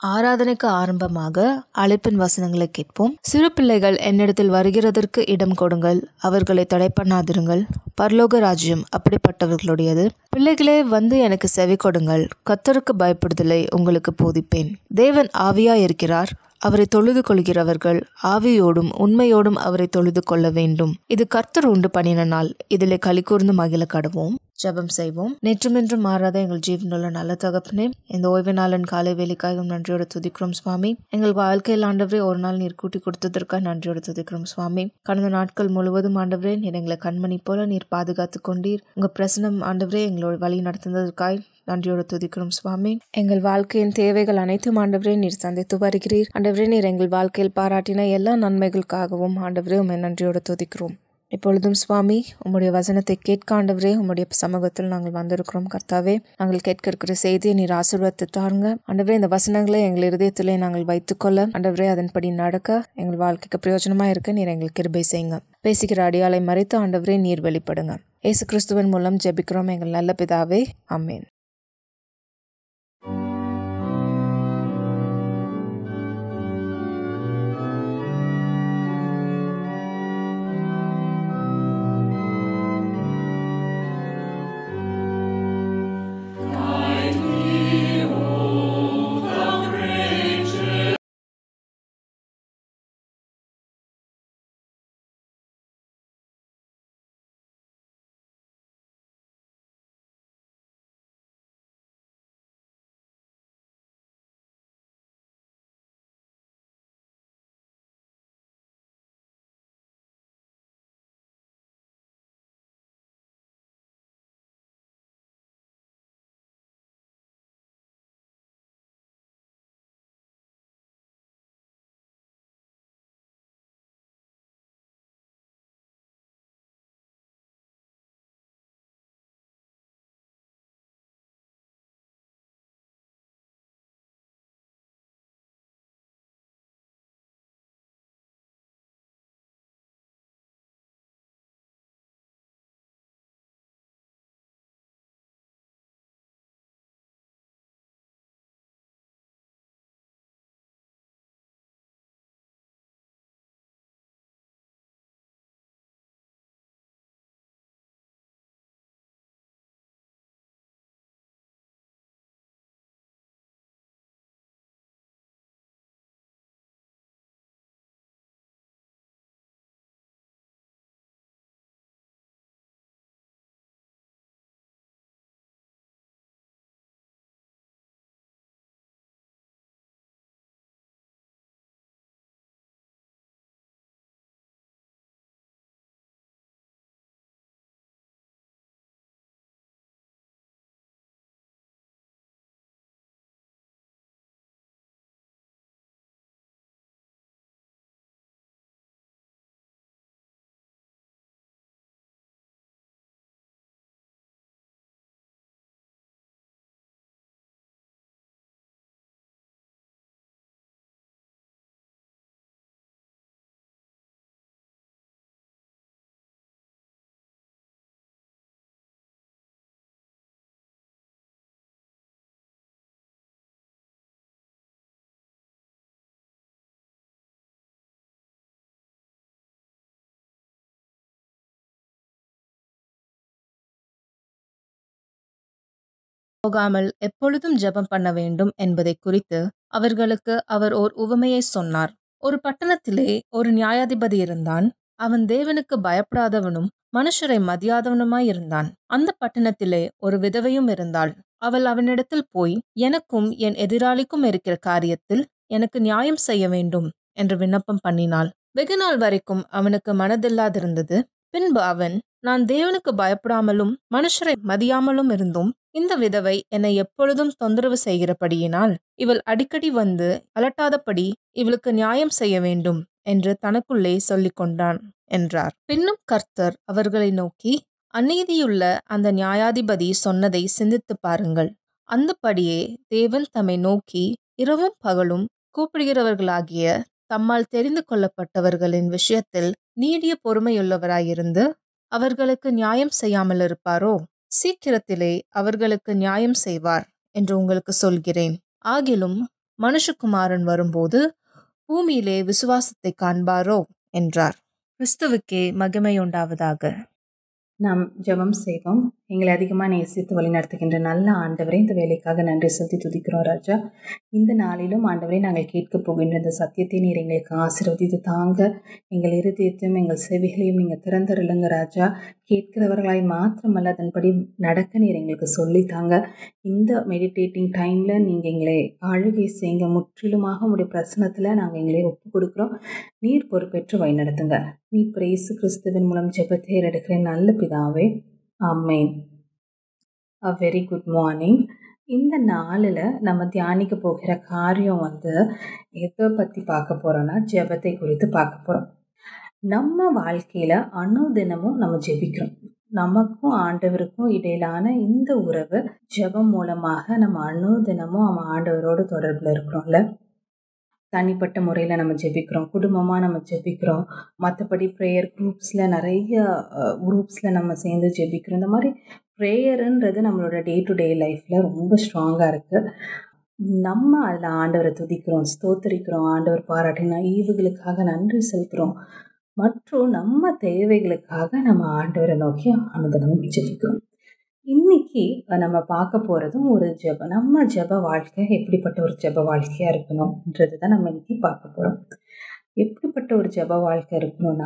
ஆராதனைக்கு ஆரம்பமாக அழைப்பின் வசனங்களை கேட்போம் சிறு பிள்ளைகள் என்னிடத்தில் வருகிறதற்கு இடம் கொடுங்கள் அவர்களை தடை பண்ணாதிருங்கள் பரலோக ராஜ்யம் அப்படிப்பட்டவர்களுடையது பிள்ளைகளே வந்து எனக்கு செவி கொடுங்கள் கத்தருக்கு பயப்படுதலை உங்களுக்கு போதிப்பேன் தேவன் ஆவியா இருக்கிறார் அவரை தொழுது கொள்கிறவர்கள் ஆவியோடும் உண்மையோடும் அவரை தொழுது கொள்ள வேண்டும் இது கர்த்தர் உண்டு பண்ணின நாள் இதிலே களி கூர்ந்து மகிழ கடவோம் ஜெபம் செய்வோம் நேற்றுமென்றும் மாறாத எங்கள் ஜீவனுள்ள நல்ல தகப்பனே இந்த ஓய்வு நாளன் காலை வேலைக்காக நன்றியோட துதிக்கிறோம் சுவாமி எங்கள் வாழ்க்கையில் ஆண்டவரே ஒரு நாள் நீர் கூட்டி கொடுத்ததற்காக நன்றியோட துதிக்கிறோம் சுவாமி கடந்த நாட்கள் முழுவதும் ஆண்டவரே நீர் எங்களை கண்மணி போல நீர் பாதுகாத்து கொண்டீர் உங்க பிரசனம் ஆண்டவரே எங்களோட வழி நடத்துனதற்காய் நன்றியோடு துதிக்கிறோம் சுவாமி எங்கள் வாழ்க்கையின் தேவைகள் அனைத்தும் ஆண்டவரே நீர் சந்தித்து வருகிறீர் ஆண்டவரே நீர் எங்கள் வாழ்க்கையில் பாராட்டின எல்லா நன்மைகளுக்காகவும் ஆண்டவரே உண்மை நன்றியோடு துதிக்கிறோம் இப்பொழுதும் சுவாமி உம்முடைய வசனத்தை கேட்க ஆண்டவரே உம்முடைய சமூகத்தில் நாங்கள் வந்திருக்கிறோம் கர்த்தாவே நாங்கள் கேட்க இருக்கிற செய்தியை நீர் ஆசீர்வாதத்தை தாருங்க ஆண்டவரே இந்த வசனங்களை எங்கள் இருதயத்திலே நாங்கள் வைத்துக்கொள்ள ஆண்டவரே அதன்படி நடக்க எங்கள் வாழ்க்கைக்கு பிரயோஜனமா இருக்க நீர் எங்களுக்கு கிருபை செய்யுங்க பேசுகிற அடியாளை மறைத்து ஆண்டவரே நீர் வெளிப்படுங்க ஏசு கிறிஸ்துவின் மூலம் ஜெபிக்கிறோம் எங்கள் நல்ல பிதாவே அம்மேன் போகாமல் எப்பொழுதும் ஜெபம் பண்ண வேண்டும் என்பதை குறித்து அவர்களுக்கு அவர் ஓர் உவமையை சொன்னார் ஒரு பட்டணத்திலே ஒரு நியாயாதிபதி இருந்தான் அவன் தேவனுக்கு பயப்படாதவனும் மனுஷரை மதியாதவனுமாய் இருந்தான் அந்த பட்டணத்திலே ஒரு விதவையும் இருந்தாள் அவள் அவனிடத்தில் போய் எனக்கும் என் எதிராளிக்கும் இருக்கிற காரியத்தில் எனக்கு நியாயம் செய்ய வேண்டும் என்று விண்ணப்பம் பண்ணினாள் வெகு நாள் வரைக்கும் அவனுக்கு மனதில்லாதிருந்தது பின்பு அவன் நான் தேவனுக்கு பயப்படாமலும் மனுஷரை மதியாமலும் இருந்தும் இந்த விதவை என்னை எப்பொழுதும் தொந்தரவு செய்கிறபடியினால் இவள் அடிக்கடி வந்து அலட்டாதபடி இவளுக்கு நியாயம் செய்ய வேண்டும் என்று தனக்குள்ளே சொல்லிக் கொண்டான் என்றார் பின்னும் கர்த்தர் அவர்களை நோக்கி அநீதியுள்ள அந்த நியாயாதிபதி சொன்னதை சிந்தித்து பாருங்கள் அந்தபடியே தேவன் தம்மை நோக்கி இரவும் பகலும் கூப்பிடுகிறவர்களாகிய தம்மால் தெரிந்து கொள்ளப்பட்டவர்களின் விஷயத்தில் நீடிய பொறுமையுள்ளவராயிருந்து அவர்களுக்கு நியாயம் செய்யாமல் இருப்பாரோ சீக்கிரத்திலே அவர்களுக்கு நியாயம் செய்வார் என்று உங்களுக்கு சொல்கிறேன் ஆகிலும் மனுஷகுமாரன் வரும்போது பூமியிலே விசுவாசத்தை காண்பாரோ என்றார் கிறிஸ்துவுக்கே மகிமையுண்டாவதாக நாம் ஜெபம் செய்வோம் எங்களை அதிகமாக நேசித்து வழிநடத்துகின்ற நல்ல ஆண்டவரை இந்த வேலைக்காக நன்றி செலுத்தி துதிக்கிறோம் ராஜா இந்த நாளிலும் ஆண்டவரை நாங்கள் கேட்கப் போகின்ற இந்த சத்தியத்தை நீர் எங்களுக்கு ஆசீர்வதித்து தாங்க எங்கள் இருதயத்தையும் எங்கள் செவிகளையும் நீங்கள் திறந்தருளுங்க ராஜா கேட்கிறவர்களாய் மாத்திரமல்ல அதன்படி நடக்க நீர் எங்களுக்கு சொல்லித்தாங்க இந்த மெடிடேட்டிங் டைமில் நீங்கள் எங்களை ஆளுகை செய்யுங்க முற்றிலுமாக உடைய பிரசனத்தில் நாங்கள் எங்களை ஒப்பு கொடுக்குறோம் நீர் பொறுப்பேற்று வழிநடத்துங்க நீ பிரேசு கிறிஸ்துவின் மூலம் ஜெபத்தை எடுக்கிற நல்ல பிதாவே ஆமேன் அ வெரி குட் மார்னிங் இந்த நாளில் நம்ம தியானிக்க போகிற காரியம் வந்து எதை பற்றி பார்க்க போகிறோன்னா ஜெபத்தை குறித்து பார்க்க போகிறோம் நம்ம வாழ்க்கையில் அனுதினமும் நம்ம ஜெபிக்கிறோம் நமக்கும் ஆண்டவருக்கும் இடையிலான இந்த உறவு ஜெபம் மூலமாக நம்ம அனுதினமும் நம்ம ஆண்டவரோடு தொடர்பில் இருக்கிறோம்ல தனிப்பட்ட முறையில் நம்ம ஜெபிக்கிறோம் குடும்பமாக நம்ம ஜெபிக்கிறோம் மற்றபடி ப்ரேயர் குரூப்ஸில் நிறைய குரூப்ஸில் நம்ம சேர்ந்து ஜெபிக்கிறோம் இந்த மாதிரி ப்ரேயருன்றது நம்மளோட டே டு டே லைஃப்பில் ரொம்ப ஸ்ட்ராங்காக இருக்குது நம்ம அதில் ஆண்டவரை துதிக்கிறோம் ஸ்தோத்தரிக்கிறோம் ஆண்டவர் பாராட்டினா ஈவுகளுக்காக நன்றி செலுத்துகிறோம் மற்றும் நம்ம தேவைகளுக்காக நம்ம ஆண்டவரை நோக்கி அனுதனம் ஜெபிக்கிறோம் இன்னைக்கு நம்ம பார்க்க போகிறதும் ஒரு ஜெப நம்ம ஜெப வாழ்க்கை எப்படிப்பட்ட ஒரு ஜெப வாழ்க்கையாக இருக்கணும்ன்றது தான் நம்ம இன்னைக்கு பார்க்க போகிறோம் எப்படிப்பட்ட ஒரு ஜெப வாழ்க்கை இருக்கணும்னா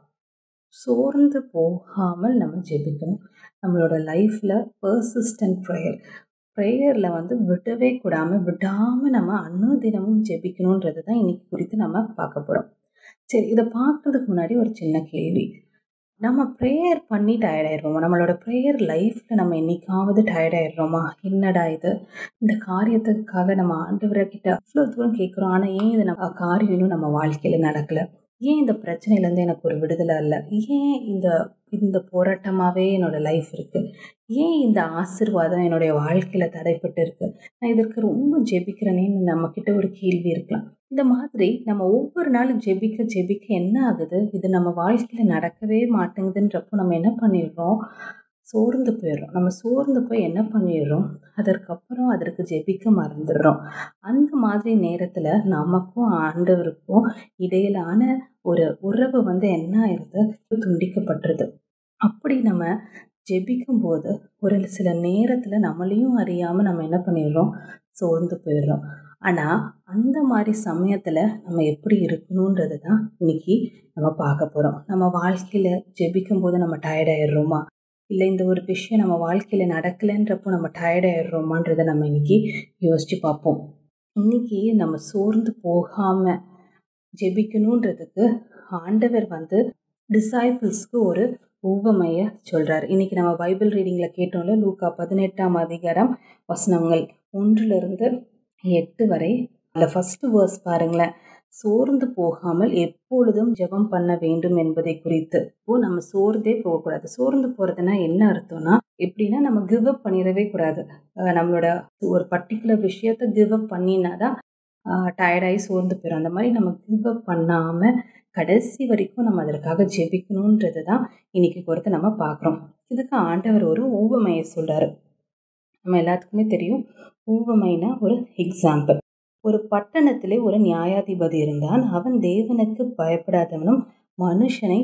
சோர்ந்து போகாமல் நம்ம ஜெபிக்கணும் நம்மளோட லைஃப்பில் பர்சிஸ்டன்ட் ப்ரேயர் ப்ரேயரில் வந்து விடவே கூடாமல் விடாமல் நம்ம அன்னுதினமும் ஜெபிக்கணுன்றது தான் இன்னைக்கு குறித்து நம்ம பார்க்க போகிறோம் சரி இதை பார்க்குறதுக்கு முன்னாடி ஒரு சின்ன கேள்வி நம்ம ப்ரேயர் பண்ணி டயர்டாயிடுவோமா நம்மளோட ப்ரேயர் லைஃப்பில் நம்ம என்னைக்காவது டயர்டாயிடுறோமா என்னடா இது இந்த காரியத்துக்காக நம்ம ஆண்டவர்கிட்ட அவ்வளோ தூரம் கேட்குறோம் ஆனால் ஏன் இது நம்ம காரியம் இன்னும் நம்ம வாழ்க்கையில் நடக்கலை ஏன் இந்த பிரச்சனையிலேருந்து எனக்கு ஒரு விடுதலை இல்லை ஏன் இந்த இந்த போராட்டமாகவே என்னோடய லைஃப் இருக்குது ஏன் இந்த ஆசிர்வாதம் என்னுடைய வாழ்க்கையில் தடைப்பட்டு இருக்குது நான் இதற்கு ரொம்ப ஜெபிக்கிறேனேன்னு நம்மக்கிட்ட ஒரு கேள்வி இருக்கலாம் இந்த மாதிரி நம்ம ஒவ்வொரு நாளும் ஜெபிக்க ஜெபிக்க என்ன ஆகுது இது நம்ம வாழ்க்கையில் நடக்கவே மாட்டேங்குதுன்றப்போ நம்ம என்ன பண்ணிடுறோம் சோர்ந்து போயிடுறோம் நம்ம சோர்ந்து போய் என்ன பண்ணிடுறோம் அதற்கப்புறம் அதற்கு ஜெபிக்க மறந்துடுறோம் அந்த மாதிரி நேரத்தில் நமக்கும் ஆண்டவருக்கும் இடையிலான ஒரு உறவு வந்து என்ன ஆயிடுது துண்டிக்கப்பட்டுருது அப்படி நம்ம ஜெபிக்கும்போது ஒரு சில நேரத்தில் நம்மளையும் அறியாமல் நம்ம என்ன பண்ணிடுறோம் சோர்ந்து போயிடுறோம் ஆனால் அந்த மாதிரி சமயத்தில் நம்ம எப்படி இருக்கணுன்றது தான் இன்னைக்கு நம்ம பார்க்க போகிறோம் நம்ம வாழ்க்கையில் ஜெபிக்கும் போது நம்ம டயர்டாயிடுறோமா இல்லை இந்த ஒரு விஷயம் நம்ம வாழ்க்கையில் நடக்கலைன்றப்போ நம்ம டயர்டாயிடுறோமான்றதை நம்ம இன்னைக்கு யோசித்து பார்ப்போம் இன்னைக்கு நம்ம சோர்ந்து போகாமல் ஜெபிக்கணுன்றதுக்கு ஆண்டவர் வந்து டிசைபிள்ஸ்க்கு ஒரு ஊவமைய சொல்கிறார் இன்றைக்கி நம்ம பைபிள் ரீடிங்கில் கேட்டோம்ல லூக்கா பதினெட்டாம் அதிகாரம் வசனங்கள் ஒன்றிலிருந்து எட்டு வரை அதில் ஃபஸ்ட்டு வேர்ஸ் பாருங்களேன் சோர்ந்து போகாமல் எப்பொழுதும் ஜெபம் பண்ண வேண்டும் என்பதை குறித்து இப்போ நம்ம சோர்ந்தே போகக்கூடாது சோர்ந்து போகிறதுனா என்ன அர்த்தம்னா எப்படின்னா நம்ம கிவ் அப் பண்ணிடவே கூடாது நம்மளோட ஒரு பர்டிகுலர் விஷயத்த கிவ் அப் பண்ணினா தான் டயர்டாகி சோர்ந்து போயிடும் அந்த மாதிரி நம்ம கிவ் அப் பண்ணாமல் கடைசி வரைக்கும் நம்ம அதற்காக ஜெபிக்கணுன்றது தான் இன்னைக்கு குறித்து நம்ம பார்க்குறோம் இதுக்கு ஆண்டவர் ஒரு ஊவமையை சொல்கிறாரு நம்ம எல்லாத்துக்குமே தெரியும் ஊவமைனா ஒரு எக்ஸாம்பிள் ஒரு பட்டணத்திலே ஒரு நியாயாதிபதி இருந்தான் அவன் தேவனுக்கு பயப்படாதவனும் மனுஷனை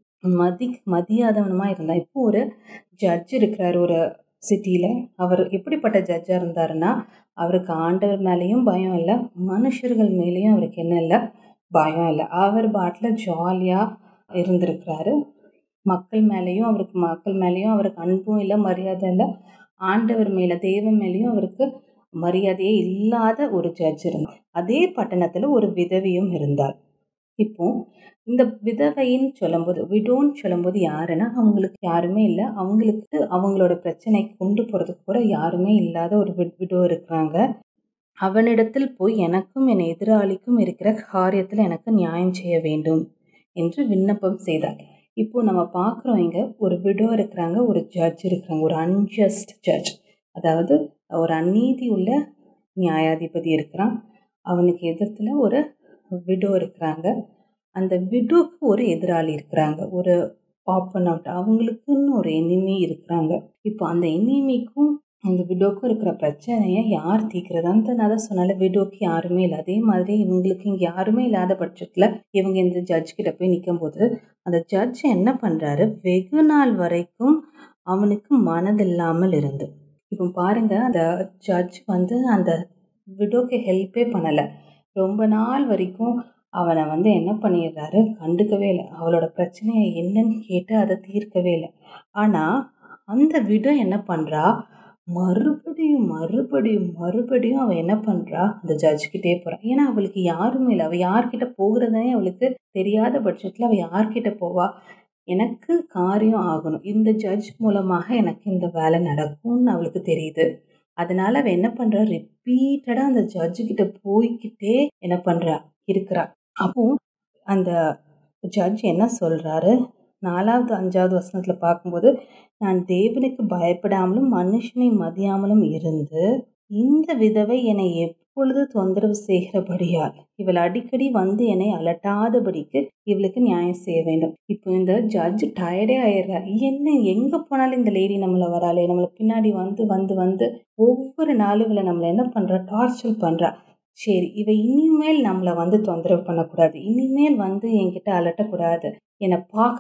மதி மதியாதவனுமா இருந்தான் இப்போ ஒரு ஜட்ஜ் இருக்கிறார் ஒரு சிட்டியில் அவர் எப்படிப்பட்ட ஜட்ஜாக இருந்தாருன்னா அவருக்கு ஆண்டவர் மேலேயும் பயம் இல்லை மனுஷர்கள் மேலேயும் அவருக்கு என்ன இல்லை பயம் இல்லை அவர் பாட்டில் ஜாலியாக இருந்திருக்கிறாரு மக்கள் மேலேயும் அவருக்கு மக்கள் மேலேயும் அவருக்கு அன்பும் இல்லை மரியாதை இல்லை ஆண்டவர் மேலே தேவன் மேலேயும் அவருக்கு மரியாதையே இல்லாத ஒரு ஜட்ஜ் இருந்தார் அதே பட்டணத்தில் ஒரு விதவியும் இருந்தார் இப்போ இந்த விதவைன்னு சொல்லும்போது விடோன்னு சொல்லும்போது யாருன்னா அவங்களுக்கு யாருமே இல்லை அவங்களுக்கு அவங்களோட பிரச்சனைக்கு கொண்டு போகிறதுக்கு கூட யாருமே இல்லாத ஒரு விடோ இருக்கிறாங்க அவனிடத்தில் போய் எனக்கும் என் எதிராளிக்கும் இருக்கிற காரியத்தில் எனக்கு நியாயம் செய்ய வேண்டும் என்று விண்ணப்பம் செய்தார் இப்போ நம்ம பார்க்குறோம் இங்கே ஒரு விடோ இருக்கிறாங்க ஒரு ஜட்ஜ் இருக்கிறாங்க ஒரு அன்ஜஸ்ட் ஜட்ஜ் அதாவது ஒரு அநீதி உள்ள நியாயாதிபதி இருக்கிறான் அவனுக்கு எதிர்த்தில் ஒரு விடோ இருக்கிறாங்க அந்த விடோக்கு ஒரு எதிராளி இருக்கிறாங்க ஒரு ஆப்பனவுட் அவங்களுக்குன்னு ஒரு எனிமி இருக்கிறாங்க இப்போ அந்த எனிமிக்கும் அந்த விடோக்கும் இருக்கிற பிரச்சனையை யார் தீர்க்கிறதான்னு நான் தான் சொன்னால விடோக்கு யாருமே இல்லை அதே மாதிரி இவங்களுக்கு இங்கே யாருமே இல்லாத பட்சத்தில் இவங்க இந்த ஜட்ஜ் கிட்ட போய் நிற்கும் போது அந்த ஜட்ஜ் என்ன பண்ணுறாரு வெகு நாள் வரைக்கும் அவனுக்கு மனதில்லாமல் இருந்து இப்போ பாருங்க அந்த ஜட்ஜ் வந்து அந்த விடோக்கு ஹெல்ப்பே பண்ணலை ரொம்ப நாள் வரைக்கும் அவனை வந்து என்ன பண்ணிடுறாரு கண்டுக்கவே இல்லை அவளோட பிரச்சனையை என்னன்னு கேட்டு அதை தீர்க்கவே இல்லை ஆனால் அந்த விடோ என்ன பண்ணுறா மறுபடியும் மறுபடியும் மறுபடியும் அவள் என்ன பண்ணுறா அந்த ஜட்ஜ்கிட்டே போகிறா ஏன்னா அவளுக்கு யாருமே இல்லை அவள் யார்கிட்ட போகிறதே அவளுக்கு தெரியாத பட்சத்தில் அவள் யார்கிட்ட போவா எனக்கு காரியம் ஆகணும் இந்த ஜட்ஜ் மூலமாக எனக்கு இந்த வேலை நடக்கும்னு அவளுக்கு தெரியுது அதனால அவள் என்ன பண்ணுறா ரிப்பீட்டடாக அந்த ஜட்ஜுக்கிட்ட போய்கிட்டே என்ன பண்ணுறா இருக்கிறா அப்போ அந்த ஜட்ஜ் என்ன சொல்கிறாரு நாலாவது அஞ்சாவது வசனத்தில் பார்க்கும்போது நான் தேவனுக்கு பயப்படாமலும் மனுஷனை மதியாமலும் இருந்து இந்த விதவை என்னை எப்பொழுது தொந்தரவு செய்கிறபடியால் இவள் அடிக்கடி வந்து என்னை அலட்டாதபடிக்கு இவளுக்கு நியாயம் செய்ய வேண்டும் இப்போ இந்த ஜட்ஜ் டயர்டே ஆயிடுறா என்ன எங்கே போனாலும் இந்த லேடி நம்மளை வராளே நம்மளை பின்னாடி வந்து வந்து வந்து ஒவ்வொரு நாளும் இவளை நம்மளை என்ன பண்ணுறா டார்ச்சர் பண்ணுறா சரி இவ இனிமேல் நம்மளை வந்து தொந்தரவு பண்ணக்கூடாது இனிமேல் வந்து என்கிட்ட அலட்டக்கூடாது என்னை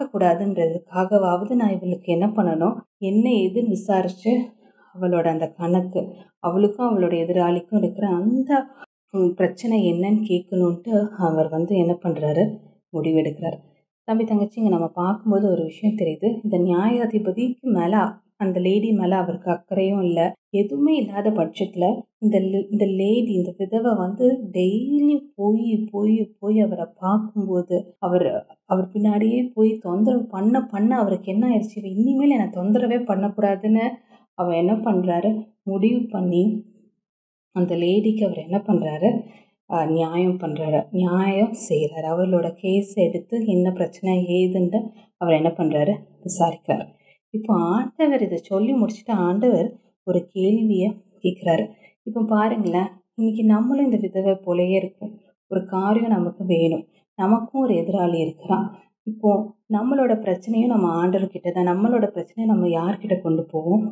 பார்க்கக்கூடாதுன்றதுக்காகவாவது நான் இவளுக்கு என்ன பண்ணணும் என்ன ஏதுன்னு விசாரித்து அவளோட அந்த கணக்கு அவளுக்கும் அவளோட எதிராளிக்கும் இருக்கிற அந்த பிரச்சனை என்னன்னு கேட்கணுன்ட்டு அவர் வந்து என்ன பண்ணுறாரு முடிவெடுக்கிறார் தம்பி தங்கச்சி இங்கே நம்ம பார்க்கும்போது ஒரு விஷயம் தெரியுது இந்த நியாயாதிபதிக்கு மேலே அந்த லேடி மேலே அவருக்கு அக்கறையும் இல்லை எதுவுமே இல்லாத பட்சத்தில் இந்த இந்த லேடி இந்த விதவை வந்து டெய்லி போய் போய் போய் அவரை பார்க்கும்போது அவர் அவர் பின்னாடியே போய் தொந்தரவு பண்ண பண்ண அவருக்கு என்ன ஆயிடுச்சு இனிமேல் என்னை தொந்தரவே பண்ணக்கூடாதுன்னு அவர் என்ன பண்ணுறாரு முடிவு பண்ணி அந்த லேடிக்கு அவர் என்ன பண்ணுறாரு நியாயம் பண்ணுறாரு நியாயம் செய்கிறாரு அவர்களோட கேஸ் எடுத்து என்ன பிரச்சனை ஏதுன்ட்டு அவர் என்ன பண்ணுறாரு விசாரிக்கிறார் இப்போ ஆண்டவர் இதை சொல்லி முடிச்சுட்டு ஆண்டவர் ஒரு கேள்வியை கேட்குறாரு இப்போ பாருங்களேன் இன்னைக்கு நம்மளும் இந்த விதவை போலயே இருக்கும் ஒரு காரியம் நமக்கு வேணும் நமக்கும் ஒரு எதிராளி இருக்கிறான் இப்போ நம்மளோட பிரச்சனையும் நம்ம ஆண்டவர்கிட்ட தான் நம்மளோட பிரச்சனையை நம்ம யார்கிட்ட கொண்டு போவோம்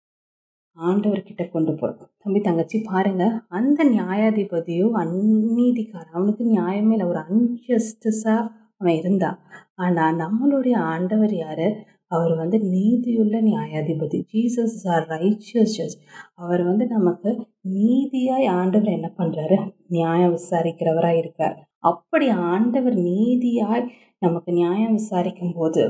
ஆண்டவர்கிட்ட கொண்டு போகிறோம் தம்பி தங்கச்சி பாருங்க அந்த நியாயாதிபதியோ அந்நீதிக்காரன் அவனுக்கு நியாயமே இல்லை ஒரு அன்ஜஸ்டிஸாக அவன் இருந்தான் ஆனால் நம்மளுடைய ஆண்டவர் யார் அவர் வந்து நீதியுள்ள நியாயாதிபதி ஜீசஸ் ஆர் ரைச்சியஸ் ஜட்ஜ் அவர் வந்து நமக்கு நீதியாய் ஆண்டவர் என்ன பண்ணுறாரு நியாயம் விசாரிக்கிறவராக இருக்கார் அப்படி ஆண்டவர் நீதியாய் நமக்கு நியாயம் விசாரிக்கும் போது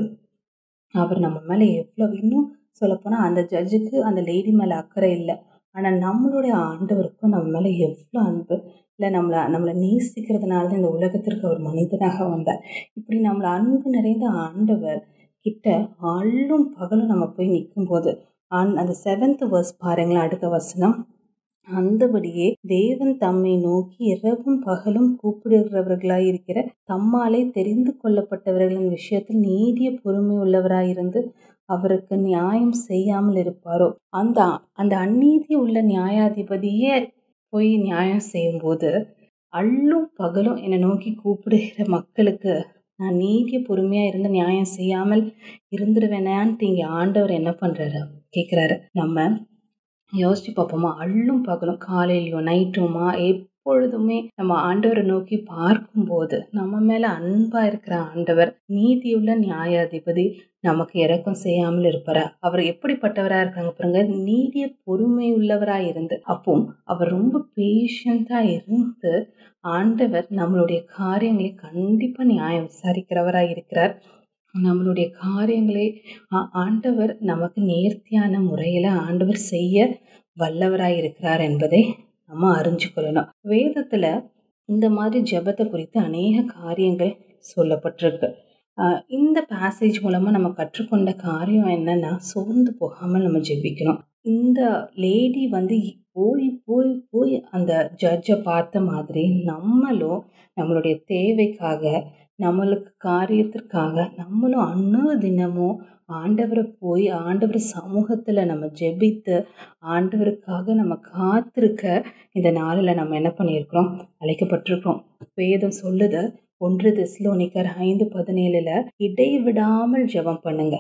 அவர் நம்ம மேலே எவ்வளோ இன்னும் சொல்லப்போனால் அந்த ஜட்ஜுக்கு அந்த லேடி மேலே அக்கறை இல்லை ஆனால் நம்மளுடைய ஆண்டவருக்கும் நம்ம மேலே எவ்வளோ அன்பு இல்லை நம்மளை நம்மளை நேசிக்கிறதுனால தான் இந்த உலகத்திற்கு அவர் மனிதனாக வந்தார் இப்படி நம்மளை அன்பு நிறைந்த ஆண்டவர் கிட்ட அள்ளும் பகலும் நம்ம போய் நிற்கும்போது அந் அந்த செவன்த் வர்ஸ் பாருங்களேன் அடுத்த வசனம் அந்தபடியே தேவன் தம்மை நோக்கி இரவும் பகலும் கூப்பிடுகிறவர்களாய் இருக்கிற தம்மாலே தெரிந்து கொள்ளப்பட்டவர்களின் விஷயத்தில் நீடிய பொறுமை உள்ளவராயிருந்து அவருக்கு நியாயம் செய்யாமல் இருப்பாரோ அந்த அந்த அந்நீதி உள்ள நியாயாதிபதியே போய் நியாயம் செய்யும்போது அள்ளும் பகலும் என்னை நோக்கி கூப்பிடுகிற மக்களுக்கு நான் நீடிய பொறுமையாக இருந்து நியாயம் செய்யாமல் இருந்துருவேனான்ட்டு இங்கே ஆண்டவர் என்ன பண்ணுறாரு கேட்குறாரு நம்ம யோசிச்சு பார்ப்போமா அள்ளும் பகலும் காலையிலையோ நைட்டுமா எப்பொழுதுமே நம்ம ஆண்டவரை நோக்கி பார்க்கும்போது நம்ம மேலே அன்பாக இருக்கிற ஆண்டவர் நீதியுள்ள நியாயாதிபதி நமக்கு இறக்கம் செய்யாமல் இருப்பாரா அவர் எப்படிப்பட்டவராக இருக்காங்க பாருங்க நீடிய பொறுமை உள்ளவராக இருந்து அப்போ அவர் ரொம்ப பேஷண்ட்டாக இருந்து ஆண்டவர் நம்மளுடைய காரியங்களை கண்டிப்பாக நியாயம் விசாரிக்கிறவராக இருக்கிறார் நம்மளுடைய காரியங்களை ஆண்டவர் நமக்கு நேர்த்தியான முறையில் ஆண்டவர் செய்ய வல்லவராக இருக்கிறார் என்பதை நம்ம அறிஞ்சு கொள்ளணும் வேதத்தில் இந்த மாதிரி ஜபத்தை குறித்து அநேக காரியங்கள் சொல்லப்பட்டிருக்கு இந்த பேசேஜ் மூலமாக நம்ம கற்றுக்கொண்ட காரியம் என்னென்னா சோர்ந்து போகாமல் நம்ம ஜெபிக்கணும் இந்த லேடி வந்து போய் போய் போய் அந்த ஜட்ஜை பார்த்த மாதிரி நம்மளும் நம்மளுடைய தேவைக்காக நம்மளுக்கு காரியத்திற்காக நம்மளும் அன்னோ தினமும் ஆண்டவரை போய் ஆண்டவர் சமூகத்தில் நம்ம ஜெபித்து ஆண்டவருக்காக நம்ம காத்திருக்க இந்த நாளில் நம்ம என்ன பண்ணியிருக்கிறோம் அழைக்கப்பட்டிருக்கிறோம் வேதம் சொல்லுது ஒன்று தெஸ்லோனிக்கர் ஐந்து பதினேழில் இடைவிடாமல் ஜெபம் பண்ணுங்க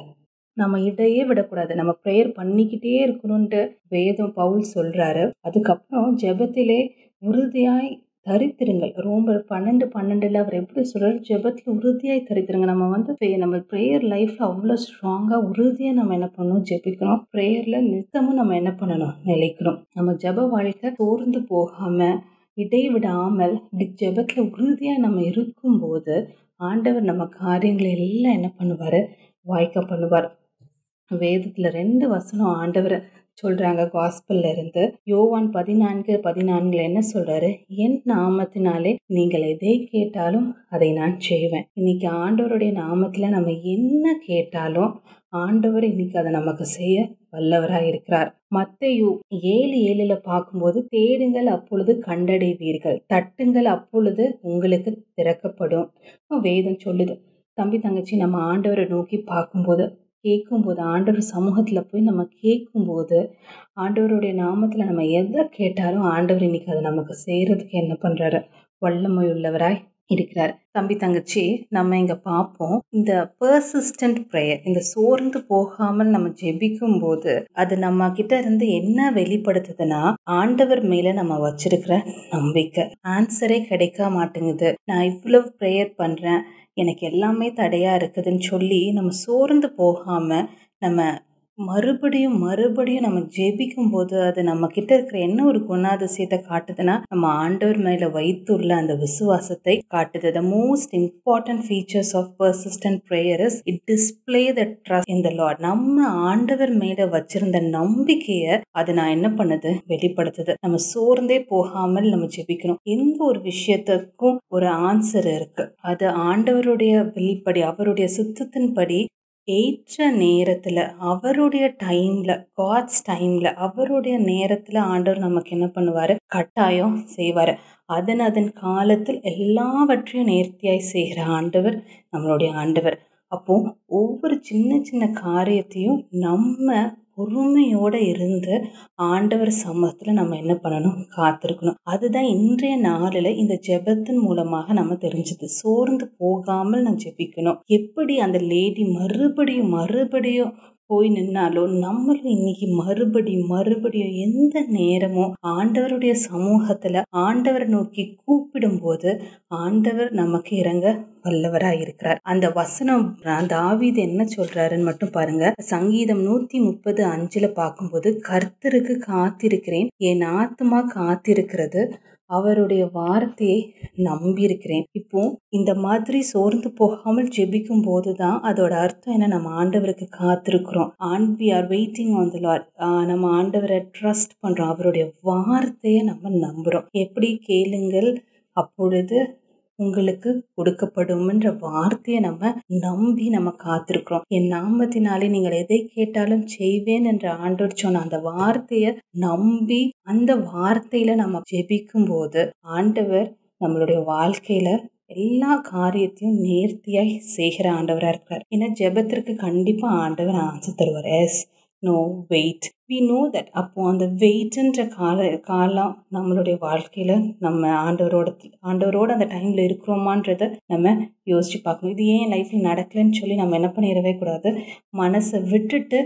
நம்ம இடையே விடக்கூடாது நம்ம ப்ரேயர் பண்ணிக்கிட்டே இருக்கணும்ன்ட்டு வேதம் பவுல் சொல்றாரு அதுக்கப்புறம் ஜெபத்திலே உறுதியாய் தரித்திருங்கள் ரோமர் பன்னெண்டு பன்னெண்டுல அவர் எப்படி சொல்றாரு ஜெபத்துல உறுதியாய் தரித்திருங்க நம்ம வந்து pray- நம்ம ப்ரேயர் லைஃப்ல அவ்வளோ ஸ்ட்ராங்கா உறுதியா நம்ம என்ன பண்ணணும் ஜெபிக்கணும் ப்ரேயர்ல நித்தமும் நம்ம என்ன பண்ணணும் நிலைக்கணும் நம்ம ஜெப வாழ்க்கை சோர்ந்து போகாம இடைவிடாமல் இப்படி ஜெபத்துல உறுதியா நம்ம இருக்கும்போது ஆண்டவர் நம்ம காரியங்களை எல்லாம் என்ன பண்ணுவாரு வாய்க்க பண்ணுவார் வேதத்துல ரெண்டு வசனம் ஆண்டவர் சொல்றாங்க காஸ்பல்ல இருந்து யோவான் பதினான்கு பதினான்குல என்ன சொல்றாரு என் நாமத்தினாலே நீங்கள் எதை கேட்டாலும் அதை நான் செய்வேன் இன்னைக்கு ஆண்டவருடைய நாமத்துல நம்ம என்ன கேட்டாலும் ஆண்டவர் இன்னைக்கு அதை நமக்கு செய்ய வல்லவராய் இருக்கிறார் மத்தையு ஏழு ஏழுல பார்க்கும்போது தேடுங்கள் அப்பொழுது கண்டடைவீர்கள் தட்டுங்கள் அப்பொழுது உங்களுக்கு திறக்கப்படும் வேதம் சொல்லுது தம்பி தங்கச்சி நம்ம ஆண்டவரை நோக்கி பார்க்கும்போது கேட்கும்போது ஆண்டவர் சமூகத்தில் போய் நம்ம கேட்கும்போது ஆண்டவருடைய நாமத்தில் நம்ம எதை கேட்டாலும் ஆண்டவர் இன்னைக்கு அதை நமக்கு செய்கிறதுக்கு என்ன பண்ணுறாரு வல்லமை உள்ளவராய் இருக்கிறார் தம்பி தங்கச்சி நம்ம இங்கே பார்ப்போம் இந்த பர்சிஸ்டன்ட் ப்ரேயர் இந்த சோர்ந்து போகாமல் நம்ம ஜெபிக்கும் போது அது நம்ம கிட்ட இருந்து என்ன வெளிப்படுத்துதுன்னா ஆண்டவர் மேல நம்ம வச்சிருக்கிற நம்பிக்கை ஆன்சரே கிடைக்க மாட்டேங்குது நான் இவ்வளவு ப்ரேயர் பண்றேன் எனக்கு எல்லாமே தடையா இருக்குதுன்னு சொல்லி நம்ம சோர்ந்து போகாம நம்ம மறுபடியும் மறுபடியும் நம்ம ஜெபிக்கும் போது அது நம்ம கிட்ட இருக்கிற என்ன ஒரு குணாதிசயத்தை காட்டுதுன்னா நம்ம ஆண்டவர் மேல வைத்துள்ள அந்த விசுவாசத்தை காட்டுது the most important features of persistent prayer is it display the trust in the Lord நம்ம ஆண்டவர் மேல வச்சிருந்த நம்பிக்கையை அது நான் என்ன பண்ணுது வெளிப்படுத்துது நம்ம சோர்ந்தே போகாமல் நம்ம ஜெபிக்கணும் எந்த ஒரு விஷயத்துக்கும் ஒரு ஆன்சர் இருக்கு அது ஆண்டவருடைய வில்படி அவருடைய சித்தத்தின்படி ஏற்ற நேரத்துல அவருடைய டைம்ல காட்ஸ் டைம்ல அவருடைய நேரத்துல ஆண்டவர் நமக்கு என்ன பண்ணுவாரு கட்டாயம் செய்வாரு அதன் அதன் காலத்தில் எல்லாவற்றையும் நேர்த்தியாய் செய்கிற ஆண்டவர் நம்மளுடைய ஆண்டவர் அப்போ ஒவ்வொரு சின்ன சின்ன காரியத்தையும் நம்ம பொறுமையோட இருந்து ஆண்டவர் சமூகத்துல நம்ம என்ன பண்ணணும் காத்திருக்கணும் அதுதான் இன்றைய நாளில் இந்த ஜெபத்தின் மூலமாக நம்ம தெரிஞ்சது சோர்ந்து போகாமல் நான் ஜெபிக்கணும் எப்படி அந்த லேடி மறுபடியும் மறுபடியும் போய் நின்னாலும் நம்மளும் இன்னைக்கு மறுபடியும் மறுபடியும் எந்த நேரமும் ஆண்டவருடைய சமூகத்துல ஆண்டவரை நோக்கி கூப்பிடும்போது ஆண்டவர் நமக்கு இறங்க வல்லவராய் இருக்கிறார் அந்த வசனம் தாவீது என்ன சொல்றாருன்னு மட்டும் பாருங்க சங்கீதம் நூத்தி முப்பது அஞ்சுல பார்க்கும்போது கர்த்தருக்கு காத்திருக்கிறேன் என் ஆத்மா காத்திருக்கிறது அவருடைய வார்த்தையை நம்பியிருக்கிறேன் இப்போ இந்த மாதிரி சோர்ந்து போகாமல் ஜெபிக்கும் போது தான் அதோட அர்த்தம் என்ன நம்ம ஆண்டவருக்கு காத்திருக்கிறோம் and we are waiting on the Lord நம்ம ஆண்டவரை ட்ரஸ்ட் பண்றோம் அவருடைய வார்த்தையை நம்ம நம்புறோம் எப்படி கேளுங்கள் அப்பொழுது உங்களுக்கு கொடுக்கப்படும்ன்ற வார்த்தையை நம்ம நம்பி நம்ம காத்திருக்கிறோம் என் நாமத்தினாலே நீங்கள் எதை கேட்டாலும் செய்வேன் என்ற ஆண்டோர் சொன்ன அந்த வார்த்தையை நம்பி அந்த வார்த்தையில நம்ம ஜெபிக்கும் போது ஆண்டவர் நம்மளுடைய வாழ்க்கையில எல்லா காரியத்தையும் நேர்த்தியாய் செய்கிற ஆண்டவராக இருக்கிறார் ஏன்னா ஜெபத்திற்கு கண்டிப்பாக ஆண்டவர் ஆன்சர் தருவார் yes no wait we know that அப்போ அந்த வெயிட்ன்ற கால காலம் நம்மளுடைய வாழ்க்கையில் நம்ம ஆண்டவரோட ஆண்டவரோட அந்த டைமில் இருக்கிறோமான்றத நம்ம யோசிச்சு பார்க்கணும் இது ஏன் லைஃப்பில் நடக்கலைன்னு சொல்லி நம்ம என்ன பண்ணிடவே கூடாது மனசை விட்டுட்டு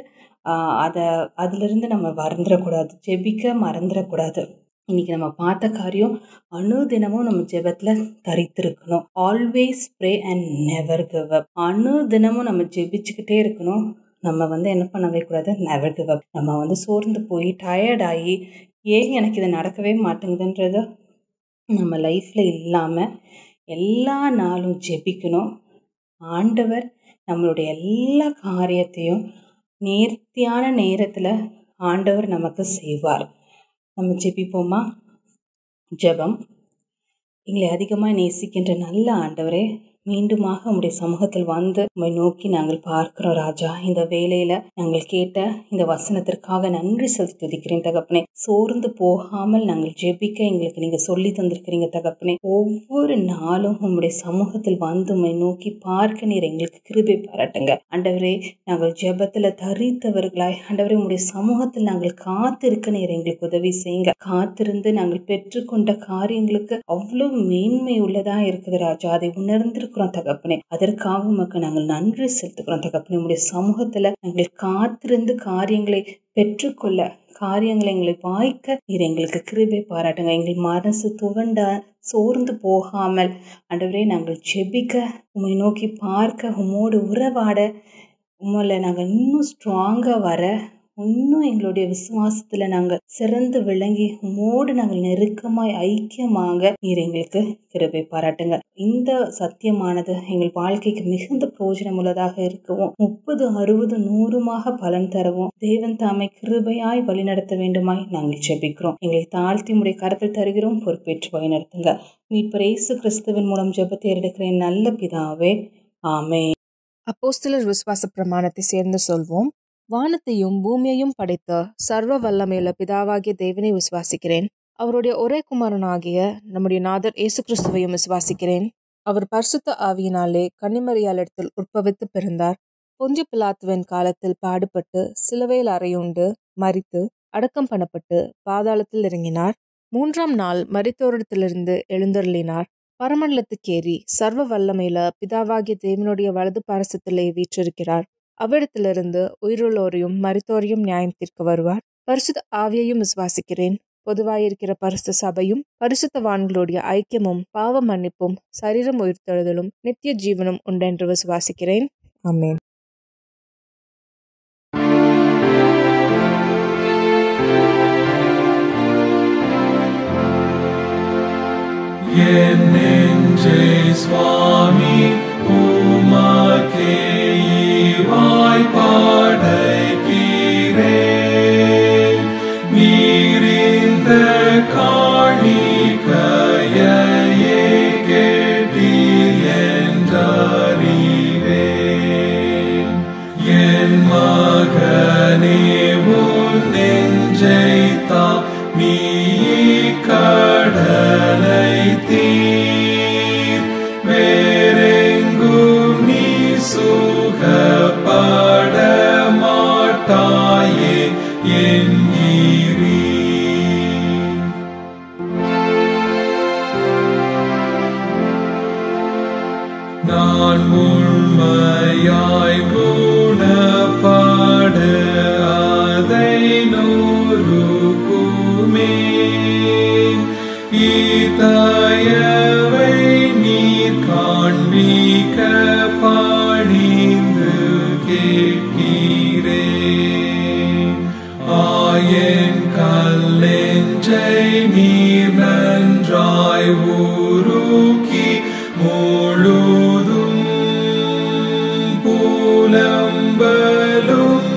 அதை அதிலிருந்து நம்ம மறந்துடக்கூடாது ஜெபிக்க மறந்துடக்கூடாது இன்னைக்கு நம்ம பார்த்த காரியம் அணுதினமும் நம்ம ஜெபத்தில் தரித்திருக்கணும் always pray and never give up அணுதினமும் நம்ம ஜெபிச்சுக்கிட்டே இருக்கணும் நம்ம வந்து என்ன பண்ணவே கூடாது நெவர் கிவ் அப் நம்ம வந்து சோர்ந்து போய் டயர்டாகி ஏன் எனக்கு இது நடக்கவே மாட்டேங்குதுன்றத நம்ம லைஃப்பில் இல்லாமல் எல்லா நாளும் ஜெபிக்கணும் ஆண்டவர் நம்மளுடைய எல்லா காரியத்தையும் நேர்த்தியான நேரத்தில் ஆண்டவர் நமக்கு செய்வார் நம்ம ஜெபிப்போமா ஜெபம் எங்களை அதிகமாக நேசிக்கின்ற நல்ல ஆண்டவரே மீண்டுமாக உம்முடைய சமூகத்தில் வந்து உம்மை நோக்கி நாங்கள் பார்க்கிறோம் ராஜா இந்த வேலையில நாங்கள் கேட்ட இந்த வசனத்திற்காக நன்றி செலுத்தி துதிக்கிறேன் தகப்பனே சோர்ந்து போகாமல் நாங்கள் ஜெபிக்க எங்களுக்கு நீங்க சொல்லி தந்திருக்கிறீங்க தகப்பனே ஒவ்வொரு நாளும் உம்முடைய சமூகத்தில் வந்து உம்மை நோக்கி பார்க்க நீர் எங்களுக்கு கிருபை பாராட்டுங்க ஆண்டவரே நாங்கள் ஜெபத்துல தரித்தவர்களாய் ஆண்டவரே உம்முடைய சமூகத்தில் நாங்கள் காத்திருக்க நீர் எங்களுக்கு உதவி செய்யுங்க காத்திருந்து நாங்கள் பெற்றுக்கொண்ட காரியங்களுக்கு அவ்வளவு மேன்மை உள்ளதா இருக்குது ராஜா அதை உணர்ந்திருக்க கேட்கிறோம் தகப்பனே அதற்காக உமக்கு நாங்கள் நன்றி செலுத்துக்கிறோம் தகப்பனே உங்களுடைய சமூகத்துல நாங்கள் காத்திருந்து காரியங்களை பெற்றுக்கொள்ள காரியங்களை எங்களை வாய்க்க நீர் எங்களுக்கு கிருபை பாராட்டுங்க எங்கள் மனசு துவண்ட சோர்ந்து போகாமல் ஆண்டவரே நாங்கள் ஜெபிக்க உம்மை நோக்கி பார்க்க உம்மோடு உறவாட உம்மில் நாங்கள் இன்னும் ஸ்ட்ராங்காக வர இன்னும் எங்களுடைய விசுவாசத்தில் நாங்கள் சிறந்து விளங்கி உம்மோடு நாங்கள் நெருக்கமாய் ஐக்கியமாக நீர் எங்களுக்கு கிருபை பாராட்டுங்க இந்த சத்தியமானது எங்கள் வாழ்க்கைக்கு மிகுந்த பிரயோஜனம் உள்ளதாக இருக்கவும் முப்பது அறுபது நூறுமாக பலன் தரவும் தேவன் தாமை கிருபையாய் வழிநடத்த வேண்டுமாய் நாங்கள் ஜெபிக்கிறோம் எங்களை தாழ்த்தி முறை கருத்தில் தருகிறோம் பொறுப்பேற்று வழிநடத்துங்க மீட்பர் இயேசு கிறிஸ்துவின் மூலம் ஜெபத்தை எடுக்கிற என் நல்ல பிதாவே ஆமே அப்போஸ்தலர் விசுவாச பிரமாணத்தை சேர்ந்து சொல்வோம் வானத்தையும் பூமியையும் படைத்த சர்வ வல்லமையுள்ள பிதாவாகிய தேவனை விசுவாசிக்கிறேன் அவருடைய ஒரே குமாரனாகிய நம்முடைய நாதர் இயேசு கிறிஸ்துவையும் விசுவாசிக்கிறேன் அவர் பரிசுத்த ஆவியினாலே கன்னிமரியாளிடத்தில் உற்பவித்து பிறந்தார் பொஞ்சு பிலாத்துவின் காலத்தில் பாடுபட்டு சிலுவையில் அறையுண்டு மறித்து அடக்கம் பண்ணப்பட்டு பாதாளத்தில் இறங்கினார் மூன்றாம் நாள் மரித்தோரிடத்திலிருந்து எழுந்தருளினார் பரமண்டலத்துக்கேறி சர்வ வல்லமையில பிதாவாகிய தேவனுடைய வலது பாரசத்திலே வீற்றிருக்கிறார் அவ்விடத்திலிருந்து உயிருள்ளோரையும் மருத்துவரையும் நியாயம் தீர்க்க வருவார் பரிசுத்த ஆவியையும் விசுவாசிக்கிறேன் பொதுவாயிருக்கிற பரிசுத்த சபையும் பரிசுத்தவான்களுடைய ஐக்கியமும் பாவ மன்னிப்பும் சரீரம் உயிர்த்தெழுதலும் நித்திய ஜீவனும் உண்டென்று விசுவாசிக்கிறேன் ஆமென் என் நெஞ்சே சுவாமி உமக்கே இவாய் பாடைக்கிறேன் நீரிந்த காணிக்கையே கேட்டீர் என்றறிவேன் என் மகனே உன் நெஞ்சை தா நீ கடலை தீர் வேறெங்கும் நீ சுகப்பட மாட்டாயே என்கிறீ நான் உண்மையாய் குணப்படு அதை நூறுக்குமே இத்தயவை நீர் காண்பிக்க பணிந்து கேட்கிறேன் ஆயன் கல்லெஞ்சை நீர் நன்றாய் ஊருக்கி முழுதும் புலம்பலும்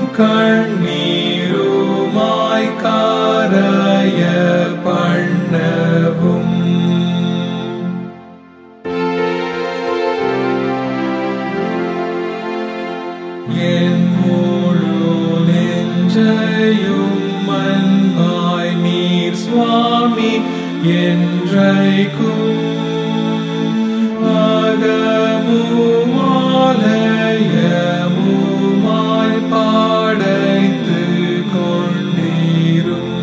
கண்ணீருமாய் காரைய பண்ணவும் என் முழு நெஞ்சையும் அன்பாய் நீர் சுவாமி என்றைக்கும் அகமுமாலயமுமாய் பாடைத்து கொண்டீரும்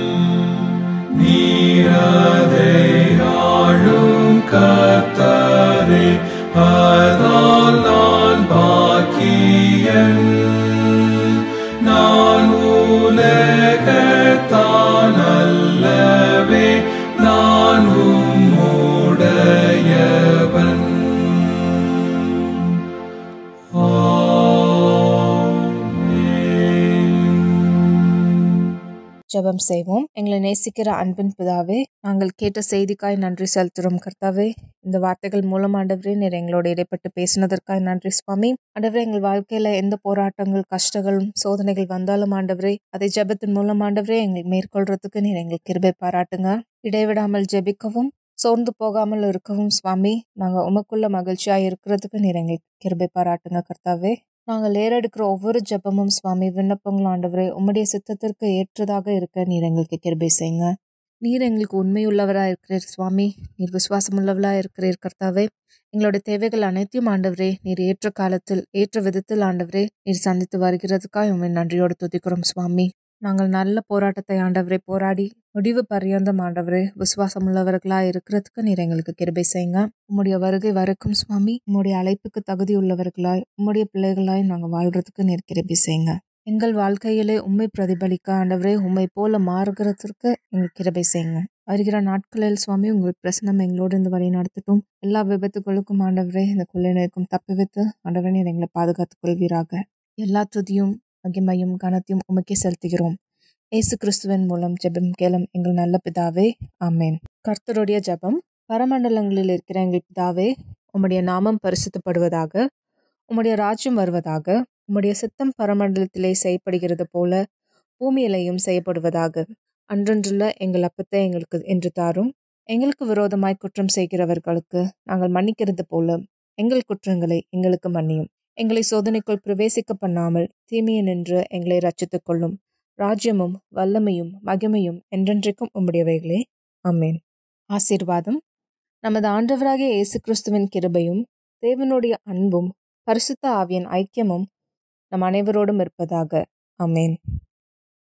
நீரதை ஆளும் கர்த்தரே அதால் நான் பாக்கியன் நான் உலகத்தான் அல்லவே நான் உம்முடையவன் ஆமென். ஜெபம் செய்வோம் எங்களை நேசிக்கிற அன்பின் பிதாவே நாங்கள் கேட்ட செய்திக்காய் நன்றி செலுத்துகிறோம் கர்த்தாவே இந்த வார்த்தைகள் மூலம் ஆண்டவரே நீர் எங்களோட இடைப்பட்டு பேசினதற்காய் நன்றி சுவாமி ஆண்டவரே எங்கள் வாழ்க்கையில எந்த போராட்டங்கள் கஷ்டங்கள் சோதனைகள் வந்தாலும் ஆண்டவரே அதை ஜெபத்தின் மூலம் ஆண்டவரே எங்களை மேற்கொள்றதுக்கு நீர் எங்களுக்கு கிருபை பாராட்டுங்க இடைவிடாமல் ஜெபிக்கவும் சோர்ந்து போகாமல் இருக்கவும் சுவாமி நாங்க உமக்குள்ள மகிழ்ச்சியா இருக்கிறதுக்கு நீர் எங்களுக்கு கிருபை பாராட்டுங்க கர்த்தாவே நாங்கள் ஏறெடுக்கிற ஒவ்வொரு ஜெபமும் சுவாமி விண்ணப்பங்களும் ஆண்டவரே உம்முடைய சித்தத்திற்கு ஏற்றதாக இருக்க நீர் எங்களுக்கு கிருபை செய்யுங்க நீர் எங்களுக்கு உண்மையுள்ளவராக இருக்கிறீர் சுவாமி நீர் விசுவாசமுள்ளவராக இருக்கிறீர் கர்த்தாவே எங்களோட தேவைகள் அனைத்தையும் ஆண்டவரே நீர் ஏற்ற காலத்தில் ஏற்ற விதத்தில் ஆண்டவரே நீர் சந்தித்து வருகிறதுக்காக உண்மை நன்றியோடு துதிக்கிறோம் சுவாமி நாங்கள் நல்ல போராட்டத்தை ஆண்டவரே போராடி முடிவு பரியந்தம் ஆண்டவரே விசுவாசம் உள்ளவர்களாக இருக்கிறதுக்கு நீர் எங்களுக்கு கிருபை செய்யுங்க உம்முடைய வருகை வரைக்கும் சுவாமி உம்முடைய அழைப்புக்கு தகுதி உள்ளவர்களாய் உம்முடைய பிள்ளைகளாய் நாங்கள் வாழ்றதுக்கு நீர் கிருபை செய்யுங்க எங்கள் வாழ்க்கையிலே உண்மை பிரதிபலிக்க ஆண்டவரே உண்மை போல மாறுகிறதற்கு எங்கள் கிருபை செய்யுங்க வருகிற நாட்களில் சுவாமி உங்கள் பிரசனம் எங்களோடு இந்த வழி நடத்தட்டும் எல்லா விபத்துகளுக்கும் ஆண்டவரே இந்த கொள்ளைநருக்கும் தப்பிவித்து ஆண்டவரே நீர் எங்களை பாதுகாத்துக் கொள்வீராக எல்லா துதியும் மகிமையும் கனத்தையும் உமக்கே செலுத்துகிறோம் இயேசு கிறிஸ்துவின் மூலம் ஜெபம் கேளும் எங்கள் நல்ல பிதாவே ஆமேன் கர்த்தருடைய ஜெபம் பரமண்டலங்களில் இருக்கிற எங்கள் பிதாவே உம்முடைய நாமம் பரிசுத்தப்படுவதாக உம்முடைய ராஜ்யம் வருவதாக உம்முடைய சித்தம் பரமண்டலத்திலே செய்யப்படுகிறது போல பூமியிலையும் செய்யப்படுவதாக அன்றன்றுள்ள எங்கள் அப்பத்தை எங்களுக்கு என்று தாரும் எங்களுக்கு விரோதமாய் குற்றம் செய்கிறவர்களுக்கு நாங்கள் மன்னிக்கிறது போல எங்கள் குற்றங்களை எங்களுக்கு மன்னியும் எங்களை சோதனைக்குள் பிரவேசிக்க பண்ணாமல் தீமையை நின்று எங்களை ரச்சித்துக் கொள்ளும் ராஜ்யமும் வல்லமையும் மகிமையும் என்றென்றைக்கும் உம்முடையவைகளே அம்மேன் ஆசீர்வாதம் நமது ஆண்டவராகிய இயேசு கிறிஸ்துவின் கிருபையும் தேவனுடைய அன்பும் பரிசுத்த ஆவியின் ஐக்கியமும் நம் அனைவரோடும் இருப்பதாக அமேன்